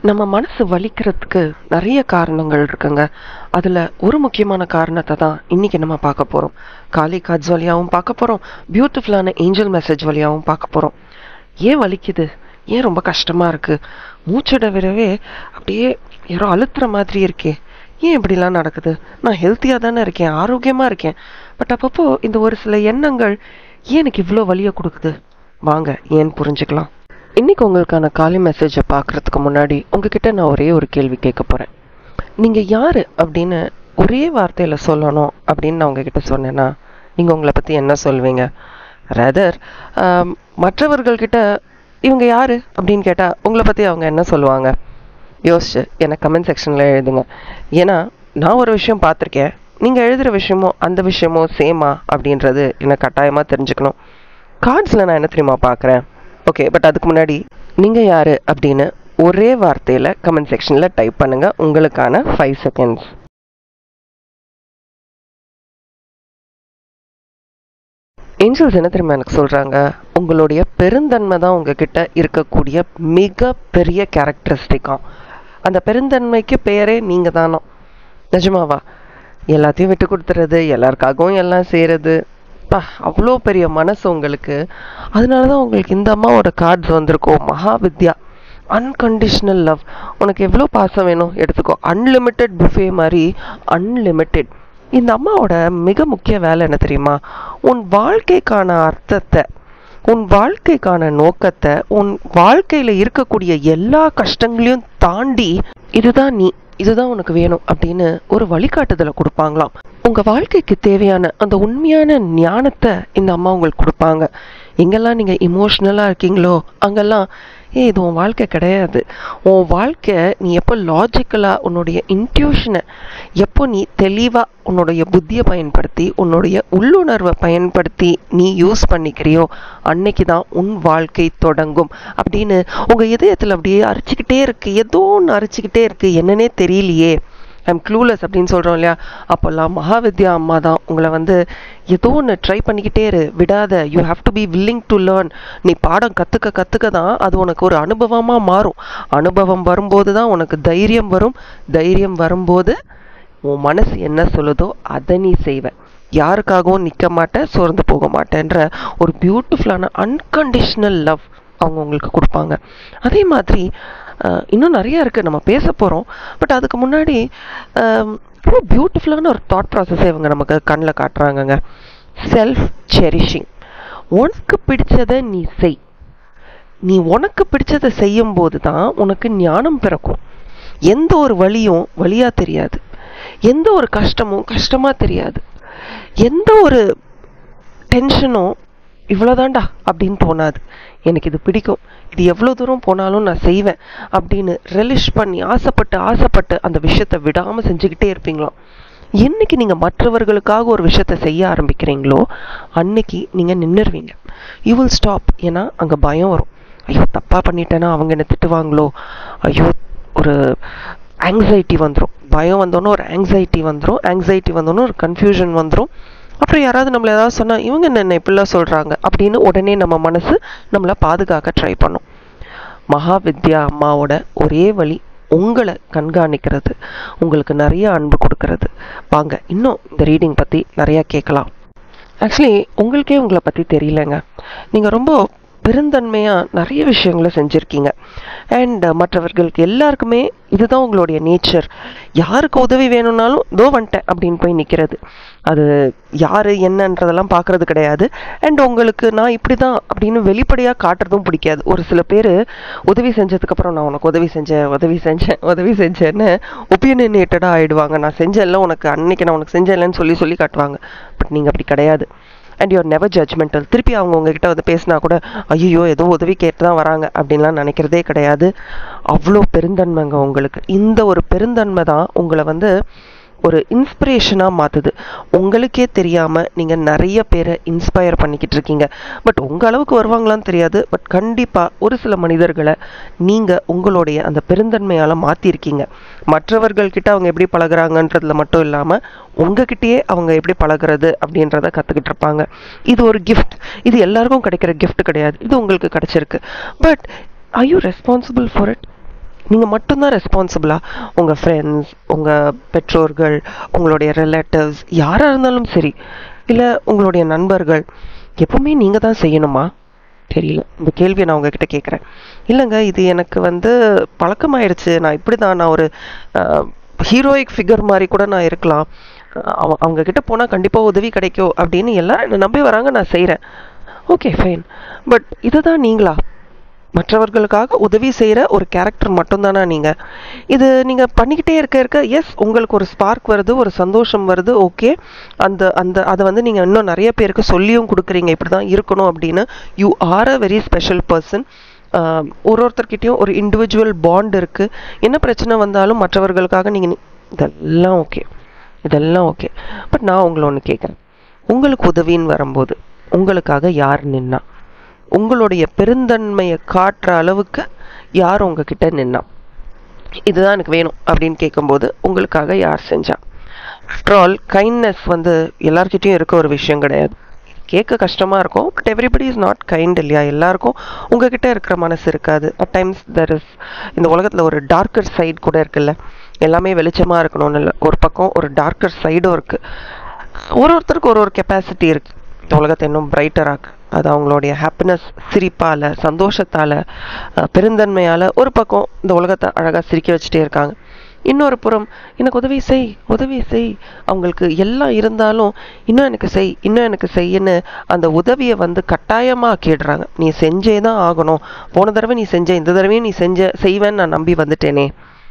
நம்ம மனசு வலிக்கிறதுக்கு நிறைய காரணங்கள் இருக்குங்க அதில் ஒரு முக்கியமான காரணத்தை தான் இன்னைக்கு நம்ம பார்க்க போகிறோம் காலி கார்ட்ஸ் வழியாகவும் பார்க்க போகிறோம் பியூட்டிஃபுல்லான ஏஞ்சல் மெசேஜ் வழியாகவும் பார்க்க போகிறோம் ஏன் வலிக்குது ஏன் ரொம்ப கஷ்டமாக இருக்குது மூச்சிட விடவே அப்படியே யாரோ அழுத்துற மாதிரி இருக்கே ஏன் இப்படிலாம் நடக்குது நான் ஹெல்த்தியாக தானே இருக்கேன் ஆரோக்கியமாக இருக்கேன் பட் அப்பப்போ இந்த ஒரு சில எண்ணங்கள் ஏன் எனக்கு இவ்வளோ வலியை கொடுக்குது வாங்க ஏன் புரிஞ்சுக்கலாம் இன்னைக்கு உங்களுக்கான காலி மெசேஜை பார்க்குறதுக்கு முன்னாடி உங்ககிட்ட நான் ஒரே ஒரு கேள்வி கேட்க போகிறேன் நீங்கள் யார் அப்படின்னு ஒரே வார்த்தையில் சொல்லணும் அப்படின்னு நான் உங்ககிட்ட சொன்னேன்னா நீங்கள் உங்களை பற்றி என்ன சொல்வீங்க ரதர் மற்றவர்கள்கிட்ட இவங்க யார் அப்படின்னு கேட்டால் உங்களை பற்றி அவங்க என்ன சொல்லுவாங்க யோசிச்சு எனக்கு கமெண்ட் செக்ஷனில் எழுதுங்க ஏன்னா நான் ஒரு விஷயம் பார்த்துருக்கேன் நீங்கள் எழுதுகிற விஷயமோ அந்த விஷயமோ சேமா அப்படின்றது எனக்கு கட்டாயமாக தெரிஞ்சுக்கணும் கார்ட்ஸில் நான் என்ன தெரியுமா பார்க்குறேன் ஓகே பட் அதுக்கு முன்னாடி நீங்கள் யார் அப்படின்னு ஒரே வார்த்தையில் கமெண்ட் செக்ஷனில் டைப் பண்ணுங்கள் உங்களுக்கான ஃபைவ் செகண்ட்ஸ் ஏஞ்சல்ஸ் என்ன தெரியுமா எனக்கு சொல்கிறாங்க உங்களுடைய பெருந்தன்மை தான் உங்ககிட்ட இருக்கக்கூடிய மிக பெரிய கேரக்டரிஸ்டிக்காம் அந்த பெருந்தன்மைக்கு பேரே நீங்கள் தானோ நிஜமாவா எல்லாத்தையும் விட்டு கொடுத்துறது எல்லாருக்காகவும் எல்லாம் செய்கிறது பா அவ்வளோ பெரிய மனசு உங்களுக்கு அதனால தான் உங்களுக்கு இந்த அம்மாவோட கார்ட்ஸ் வந்திருக்கோம் மகாவித்யா அன்கண்டிஷ்னல் லவ் உனக்கு எவ்வளோ பாசம் வேணும் எடுத்துக்கோ அன்லிமிட்டெட் புஃபே மாதிரி அன்லிமிட்டெட் இந்த அம்மாவோட மிக முக்கிய வேலை என்ன தெரியுமா உன் வாழ்க்கைக்கான அர்த்தத்தை உன் வாழ்க்கைக்கான நோக்கத்தை உன் வாழ்க்கையில் இருக்கக்கூடிய எல்லா கஷ்டங்களையும் தாண்டி இதுதான் நீ இதுதான் உனக்கு வேணும் அப்படின்னு ஒரு வழிகாட்டுதலை கொடுப்பாங்களாம் உங்க வாழ்க்கைக்கு தேவையான அந்த உண்மையான ஞானத்தை இந்த அம்மா உங்களுக்கு கொடுப்பாங்க எங்கெல்லாம் நீங்க இமோஷ்னலா இருக்கீங்களோ அங்கெல்லாம் ஏ இது உன் வாழ்க்கை கிடையாது உன் வாழ்க்கை நீ எப்போ லாஜிக்கலாக உன்னுடைய இன்ட்யூஷனை எப்போ நீ தெளிவாக உன்னுடைய புத்தியை பயன்படுத்தி உன்னுடைய உள்ளுணர்வை பயன்படுத்தி நீ யூஸ் பண்ணிக்கிறியோ அன்னைக்கு தான் உன் வாழ்க்கை தொடங்கும் அப்படின்னு உங்கள் இதயத்தில் அப்படியே அரிச்சுக்கிட்டே இருக்கு ஏதோ ஒன்று அரிச்சுக்கிட்டே இருக்கு என்னன்னே தெரியலையே ஐம் க்ளூலெஸ் அப்படின்னு சொல்கிறோம் இல்லையா அப்போல்லாம் மகாவித்யா அம்மா தான் உங்களை வந்து ஏதோ ஒன்று ட்ரை பண்ணிக்கிட்டே இரு விடாத you have to be willing to learn நீ பாடம் கற்றுக்க கற்றுக்க தான் அது உனக்கு ஒரு அனுபவமாக மாறும் அனுபவம் வரும்போது தான் உனக்கு தைரியம் வரும் தைரியம் வரும்போது உன் மனசு என்ன சொல்லுதோ அதை நீ செய்வ யாருக்காகவும் நிற்க மாட்டேன் சோர்ந்து போக மாட்டேன்ற ஒரு பியூட்டிஃபுல்லான அன்கண்டிஷ்னல் லவ் அவங்க உங்களுக்கு கொடுப்பாங்க அதே மாதிரி இன்னும் நிறைய இருக்குது நம்ம பேச போகிறோம் பட் அதுக்கு முன்னாடி ரொம்ப பியூட்டிஃபுல்லான ஒரு தாட் ப்ராசஸை இவங்க நமக்கு கண்ணில் காட்டுறாங்கங்க செல்ஃப் செரிஷிங் உனக்கு பிடிச்சதை நீ செய் நீ உனக்கு பிடிச்சதை செய்யும் போது தான் உனக்கு ஞானம் பிறக்கும் எந்த ஒரு வழியும் வழியாக தெரியாது எந்த ஒரு கஷ்டமும் கஷ்டமாக தெரியாது எந்த ஒரு டென்ஷனும் இவ்வளோதாண்டா அப்படின்னு தோணாது எனக்கு இது பிடிக்கும் இது எவ்வளோ தூரம் போனாலும் நான் செய்வேன் அப்படின்னு ரெலிஷ் பண்ணி ஆசைப்பட்டு ஆசைப்பட்டு அந்த விஷயத்த விடாமல் செஞ்சுக்கிட்டே இருப்பீங்களாம் என்னைக்கு நீங்கள் மற்றவர்களுக்காக ஒரு விஷயத்த செய்ய ஆரம்பிக்கிறீங்களோ அன்னைக்கு நீங்கள் நின்றுருவீங்க யூ வில் ஸ்டாப் ஏன்னா அங்கே பயம் வரும் ஐயோ தப்பாக பண்ணிட்டேன்னா அவங்க என்ன திட்டுவாங்களோ ஐயோ ஒரு ஆங்ஸைட்டி வந்துடும் பயம் வந்தோன்னே ஒரு ஆங்ஸைட்டி வந்துடும் ஆங்ஸைட்டி வந்தோன்னே ஒரு கன்ஃபியூஷன் வந்துடும் அப்புறம் யாராவது நம்மளை ஏதாவது சொன்னால் இவங்க என்ன இப்படிலாம் சொல்கிறாங்க அப்படின்னு உடனே நம்ம மனசு நம்மளை பாதுகாக்க ட்ரை பண்ணும் மகாவித்யா அம்மாவோட ஒரே வழி உங்களை கண்காணிக்கிறது உங்களுக்கு நிறைய அன்பு கொடுக்கறது வாங்க இன்னும் இந்த ரீடிங் பற்றி நிறையா கேட்கலாம் ஆக்சுவலி உங்களுக்கே உங்களை பற்றி தெரியலங்க நீங்கள் ரொம்ப பெருந்தன்மையாக நிறைய விஷயங்களை செஞ்சுருக்கீங்க அண்ட் மற்றவர்களுக்கு எல்லாருக்குமே இதுதான் உங்களுடைய நேச்சர் யாருக்கு உதவி வேணும்னாலும் தோ வந்துட்டேன் அப்படின்னு போய் நிற்கிறது அது யார் என்னன்றதெல்லாம் பார்க்குறது கிடையாது அண்ட் உங்களுக்கு நான் இப்படி தான் அப்படின்னு வெளிப்படையாக காட்டுறதும் பிடிக்காது ஒரு சில பேர் உதவி செஞ்சதுக்கப்புறம் நான் உனக்கு உதவி செஞ்சேன் உதவி செஞ்சேன் உதவி செஞ்சேன்னு ஒப்பீனியேட்டடாக ஆகிடுவாங்க நான் செஞ்சேன்ல உனக்கு அன்னைக்கு நான் உனக்கு செஞ்சேன்லன்னு சொல்லி சொல்லி காட்டுவாங்க பட் நீங்கள் அப்படி கிடையாது அண்ட் யுவர் நெவர் ஜட்மெண்டல் திருப்பி அவங்க உங்ககிட்ட வந்து பேசினா கூட ஐயோ ஏதோ உதவி கேட்டு தான் வராங்க அப்படின்லாம் நினைக்கிறதே கிடையாது அவ்வளோ பெருந்தன்மைங்க உங்களுக்கு இந்த ஒரு பெருந்தன்மை தான் உங்களை வந்து ஒரு இன்ஸ்பிரேஷனாக மாற்றுது உங்களுக்கே தெரியாமல் நீங்கள் நிறைய பேரை இன்ஸ்பயர் பண்ணிக்கிட்டு இருக்கீங்க பட் உங்கள் அளவுக்கு வருவாங்களான்னு தெரியாது பட் கண்டிப்பாக ஒரு சில மனிதர்களை நீங்கள் உங்களுடைய அந்த பெருந்தன்மையால் மாற்றிருக்கீங்க மற்றவர்கள்கிட்ட அவங்க எப்படி பழகுறாங்கன்றதுல மட்டும் இல்லாமல் உங்ககிட்டயே அவங்க எப்படி பழகுறது அப்படின்றத கற்றுக்கிட்டு இருப்பாங்க இது ஒரு கிஃப்ட் இது எல்லாருக்கும் கிடைக்கிற கிஃப்ட் கிடையாது இது உங்களுக்கு கிடைச்சிருக்கு but I you responsible for it நீங்கள் மட்டும்தான் ரெஸ்பான்சிபிளா உங்கள் ஃப்ரெண்ட்ஸ் உங்கள் பெற்றோர்கள் உங்களுடைய ரிலேட்டிவ்ஸ் யாராக இருந்தாலும் சரி இல்லை உங்களுடைய நண்பர்கள் எப்பவுமே நீங்கள் தான் செய்யணுமா தெரியல இந்த கேள்வியை நான் உங்ககிட்ட கேட்குறேன் இல்லைங்க இது எனக்கு வந்து பழக்கமாயிடுச்சு நான் இப்படி தான் நான் ஒரு ஹீரோயிக் ஃபிகர் மாதிரி கூட நான் இருக்கலாம் அவ அவங்க கிட்ட போனால் கண்டிப்பாக உதவி கிடைக்கும் அப்படின்னு எல்லாரும் என்னை நம்பி வராங்க நான் செய்கிறேன் ஓகே ஃபைன் பட் இதுதான் நீங்களா மற்றவர்களுக்காக உதவி செய்கிற ஒரு கேரக்டர் மட்டும்தானா நீங்கள் இது நீங்கள் பண்ணிக்கிட்டே இருக்க இருக்க எஸ் உங்களுக்கு ஒரு ஸ்பார்க் வருது ஒரு சந்தோஷம் வருது ஓகே அந்த அந்த அதை வந்து நீங்கள் இன்னும் நிறைய பேருக்கு சொல்லியும் கொடுக்குறீங்க இப்படி தான் இருக்கணும் அப்படின்னு you are a very special person ஒரு ஒருத்தர்கிட்டயும் ஒரு இண்டிவிஜுவல் பாண்ட் இருக்குது என்ன பிரச்சனை வந்தாலும் மற்றவர்களுக்காக நீங்கள் இதெல்லாம் ஓகே இதெல்லாம் ஓகே பட் நான் உங்களை ஒன்று கேட்குறேன் உங்களுக்கு உதவின்னு வரும்போது உங்களுக்காக யார் நின்னா உங்களுடைய பெருந்தன்மையை காட்டுற அளவுக்கு யார் உங்ககிட்ட நின்னா இதுதான் எனக்கு வேணும் அப்படின்னு கேட்கும்போது உங்களுக்காக யார் செஞ்சா ஆஃப்டர் ஆல் கைண்ட்னஸ் வந்து எல்லார்கிட்டயும் இருக்க ஒரு விஷயம் கிடையாது கேட்க கஷ்டமா இருக்கும் but everybody is not kind இல்லையா எல்லாருக்கும் உங்ககிட்ட இருக்கிற மனசு இருக்காது அட் டைம்ஸ் தர் இஸ் இந்த உலகத்துல ஒரு டார்க்கர் சைடு கூட இருக்குல்ல எல்லாமே வெளிச்சமா இருக்கணும்னு இல்லை ஒரு பக்கம் ஒரு டார்க்கர் சைடும் இருக்கு ஒரு ஒருத்தருக்கு ஒரு ஒரு கெப்பாசிட்டி இருக்கு இந்த உலகத்தை இன்னும் பிரைட்டராக்கு அது அவங்களுடைய ஹாப்பினஸ் சிரிப்பால் சந்தோஷத்தால் பெருந்தன்மையால் ஒரு பக்கம் இந்த உலகத்தை அழகாக சிரிக்க வச்சுட்டே இருக்காங்க இன்னொரு புறம் எனக்கு உதவி செய் உதவி செய் அவங்களுக்கு எல்லாம் இருந்தாலும் இன்னும் எனக்கு செய் இன்னும் எனக்கு செய்யன்னு அந்த உதவியை வந்து கட்டாயமாக ஆக்கிடுறாங்க நீ செஞ்சே தான் ஆகணும் போன தடவை நீ செஞ்ச இந்த தடவையும் நீ செஞ்ச செய்வேன்னு நான் நம்பி வந்துட்டேனே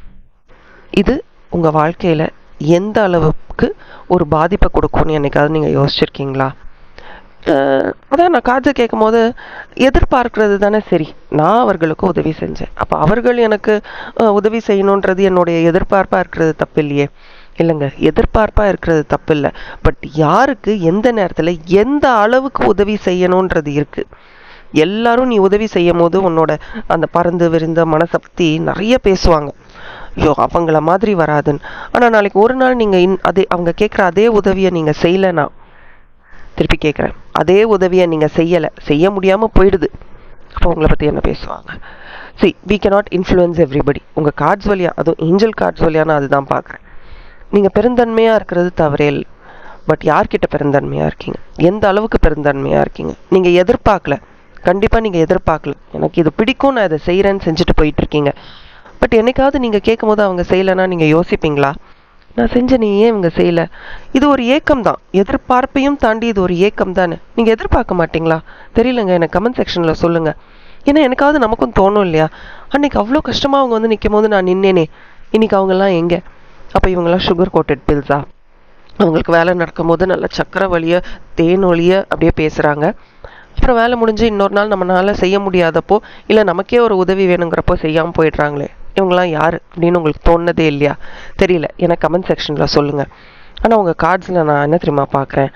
இது உங்கள் வாழ்க்கையில் எந்த அளவுக்கு ஒரு பாதிப்பை கொடுக்கும்னு என்னைக்காவது நீங்கள் யோசிச்சிருக்கீங்களா அதான் நான் காஜை கேட்கும் போது எதிர்பார்க்கறது தானே சரி நான் அவர்களுக்கு உதவி செஞ்சேன் அப்போ அவர்கள் எனக்கு உதவி செய்யணுன்றது என்னுடைய எதிர்பார்ப்பாக இருக்கிறது தப்பு இல்லையே இல்லைங்க எதிர்பார்ப்பாக இருக்கிறது தப்பு இல்லை பட் யாருக்கு எந்த நேரத்தில் எந்த அளவுக்கு உதவி செய்யணுன்றது இருக்கு எல்லாரும் நீ உதவி செய்யும் போது உன்னோட அந்த பறந்து விரிந்த மனசக்தி நிறைய பேசுவாங்க ஐயோ அவங்கள மாதிரி வராதுன்னு ஆனால் நாளைக்கு ஒரு நாள் நீங்கள் இன் அதே அவங்க கேட்குற அதே உதவியை நீங்கள் செய்யலைன்னா திருப்பி கேட்குறேன் அதே உதவியை நீங்கள் செய்யலை செய்ய முடியாமல் போயிடுது அப்போ உங்களை பற்றி என்ன பேசுவாங்க see we not influence everybody உங்கள் கார்ட்ஸ் வழியா அதுவும் ஏஞ்சல் கார்ட்ஸ் வழியா நான் அதுதான் பார்க்குறேன் நீங்கள் பெருந்தன்மையாக இருக்கிறது தவறே இல்லை பட் யார்கிட்ட பெருந்தன்மையாக இருக்கீங்க எந்த அளவுக்கு பெருந்தன்மையாக இருக்கீங்க நீங்கள் எதிர்பார்க்கல கண்டிப்பாக நீங்கள் எதிர்பார்க்கல எனக்கு இது பிடிக்கும் நான் இதை செய்கிறேன்னு செஞ்சுட்டு போயிட்டு இருக்கீங்க பட் என்னைக்காவது நீங்கள் கேட்கும் போது அவங்க செய்யலைன்னா நீங்கள் யோசிப்பீங்களா நான் செஞ்ச நீ ஏன் இவங்க செய்யல இது ஒரு ஏக்கம் தான் எதிர்பார்ப்பையும் தாண்டி இது ஒரு ஏக்கம் தானே நீங்கள் எதிர்பார்க்க மாட்டீங்களா தெரியலங்க எனக்கு கமெண்ட் செக்ஷனில் சொல்லுங்கள் ஏன்னா எனக்காவது நமக்கும் தோணும் இல்லையா அன்னைக்கு அவ்வளோ கஷ்டமாக அவங்க வந்து நிற்கும் போது நான் நின்னேனே இன்னைக்கு அவங்கெல்லாம் எங்கே அப்போ இவங்கெல்லாம் சுகர் கோட்டட் பில்ஸா அவங்களுக்கு வேலை நடக்கும்போது நல்ல சக்கரை வழிய தேன் ஒழிய அப்படியே பேசுகிறாங்க அப்புறம் வேலை முடிஞ்சு இன்னொரு நாள் நம்மளால செய்ய முடியாதப்போ இல்லை நமக்கே ஒரு உதவி வேணுங்கிறப்போ செய்யாமல் போயிடுறாங்களே இவங்கெல்லாம் யார் அப்படின்னு உங்களுக்கு தோணுனதே இல்லையா தெரியல எனக்கு கமெண்ட் செக்ஷனில் சொல்லுங்கள் ஆனால் உங்கள் கார்ட்ஸில் நான் என்ன தெரியுமா பார்க்குறேன்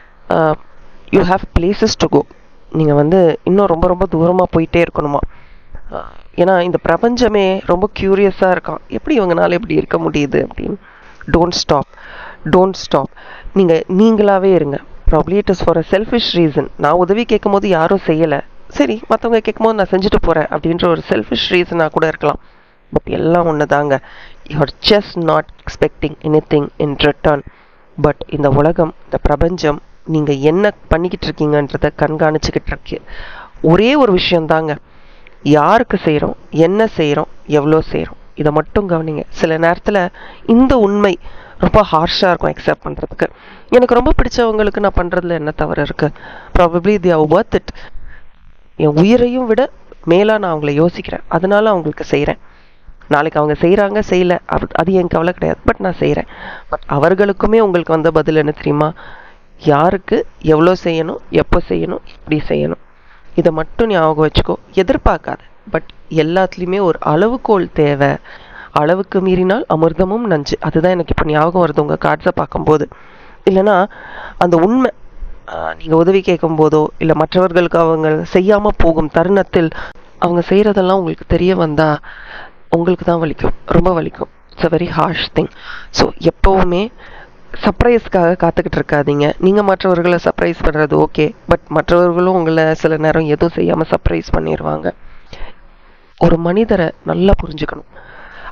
you have places to go நீங்கள் வந்து இன்னும் ரொம்ப ரொம்ப தூரமாக போயிட்டே இருக்கணுமா ஏன்னா இந்த பிரபஞ்சமே ரொம்ப க்யூரியஸாக இருக்கான் எப்படி இவங்கனால இப்படி இருக்க முடியுது அப்படின்னு டோன்ட் ஸ்டாப் டோன்ட் ஸ்டாப் நீங்கள் நீங்களாகவே இருங்க probably it is for a selfish reason நான் உதவி கேட்கும் போது யாரும் செய்யலை சரி மற்றவங்க கேட்கும்போது நான் செஞ்சுட்டு போகிறேன் அப்படின்ற ஒரு செல்ஃபிஷ் ரீசனாக கூட இருக்கலாம் பட் எல்லாம் ஒன்று தாங்க you're just not expecting anything in return but இந்த உலகம் இந்த பிரபஞ்சம் நீங்கள் என்ன பண்ணிக்கிட்டு இருக்கீங்கன்றத கண்காணிச்சுக்கிட்டு இருக்கு ஒரே ஒரு விஷயந்தாங்க யாருக்கு செய்கிறோம் என்ன செய்கிறோம் எவ்வளோ செய்கிறோம் இதை மட்டும் கவனிங்க சில நேரத்தில் இந்த உண்மை ரொம்ப ஹார்ஷாக இருக்கும் அக்செப்ட் பண்ணுறதுக்கு எனக்கு ரொம்ப பிடிச்சவங்களுக்கு நான் பண்ணுறதுல என்ன தவறு இருக்குது probably they are worth it என் உயிரையும் விட மேலாக நான் அவங்கள யோசிக்கிறேன் அதனால அவங்களுக்கு செய்கிறேன் நாளைக்கு அவங்க செய்கிறாங்க செய்யலை அது என் கவலை கிடையாது பட் நான் செய்கிறேன் பட் அவர்களுக்குமே உங்களுக்கு வந்த பதில் என்ன தெரியுமா யாருக்கு எவ்வளோ செய்யணும் எப்போ செய்யணும் எப்படி செய்யணும் இதை மட்டும் ஞாபகம் வச்சுக்கோ எதிர்பார்க்காத பட் எல்லாத்துலேயுமே ஒரு அளவுகோல் தேவை அளவுக்கு மீறினால் அமிர்தமும் நஞ்சு அதுதான் எனக்கு இப்போ ஞாபகம் வருது உங்கள் கார்ட்ஸை பார்க்கும்போது இல்லைன்னா அந்த உண்மை நீங்கள் உதவி கேட்கும் போதோ இல்லை மற்றவர்களுக்கு அவங்க செய்யாமல் போகும் தருணத்தில் அவங்க செய்கிறதெல்லாம் உங்களுக்கு தெரிய வந்தால் உங்களுக்கு தான் வலிக்கும் ரொம்ப வலிக்கும் it's a very harsh thing so எப்போவுமே சர்ப்ரைஸ்க்காக காத்துக்கிட்டு இருக்காதீங்க நீங்கள் மற்றவர்களை சர்ப்ரைஸ் பண்ணுறது ஓகே பட் மற்றவர்களும் உங்களை சில நேரம் எதுவும் செய்யாமல் சர்ப்ரைஸ் பண்ணிடுவாங்க ஒரு மனிதரை நல்லா புரிஞ்சுக்கணும்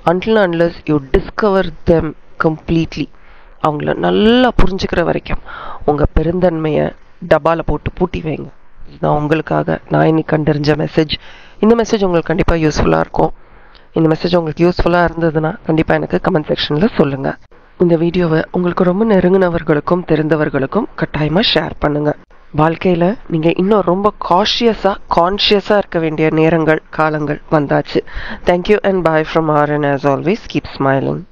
until unless you discover them completely அவங்கள நல்லா புரிஞ்சுக்கிற வரைக்கும் உங்கள் பெருந்தன்மையை டப்பாவில் போட்டு பூட்டி வைங்க இதுதான் உங்களுக்காக நான் இன்னைக்கு கண்டறிஞ்ச மெசேஜ் இந்த மெசேஜ் உங்களுக்கு கண்டிப்பாக யூஸ்ஃபுல்லாக இருக்கும் இந்த மெசேஜ் உங்களுக்கு யூஸ்ஃபுல்லாக இருந்ததுன்னா கண்டிப்பாக எனக்கு கமெண்ட் செக்ஷனில் சொல்லுங்கள் இந்த வீடியோவை உங்களுக்கு ரொம்ப நெருங்கினவர்களுக்கும் தெரிந்தவர்களுக்கும் கட்டாயமாக ஷேர் பண்ணுங்கள் வாழ்க்கையில் நீங்கள் இன்னும் ரொம்ப காஷியஸாக கான்ஷியஸாக இருக்க வேண்டிய நேரங்கள் காலங்கள் வந்தாச்சு thank you and bye from R and as always keep smiling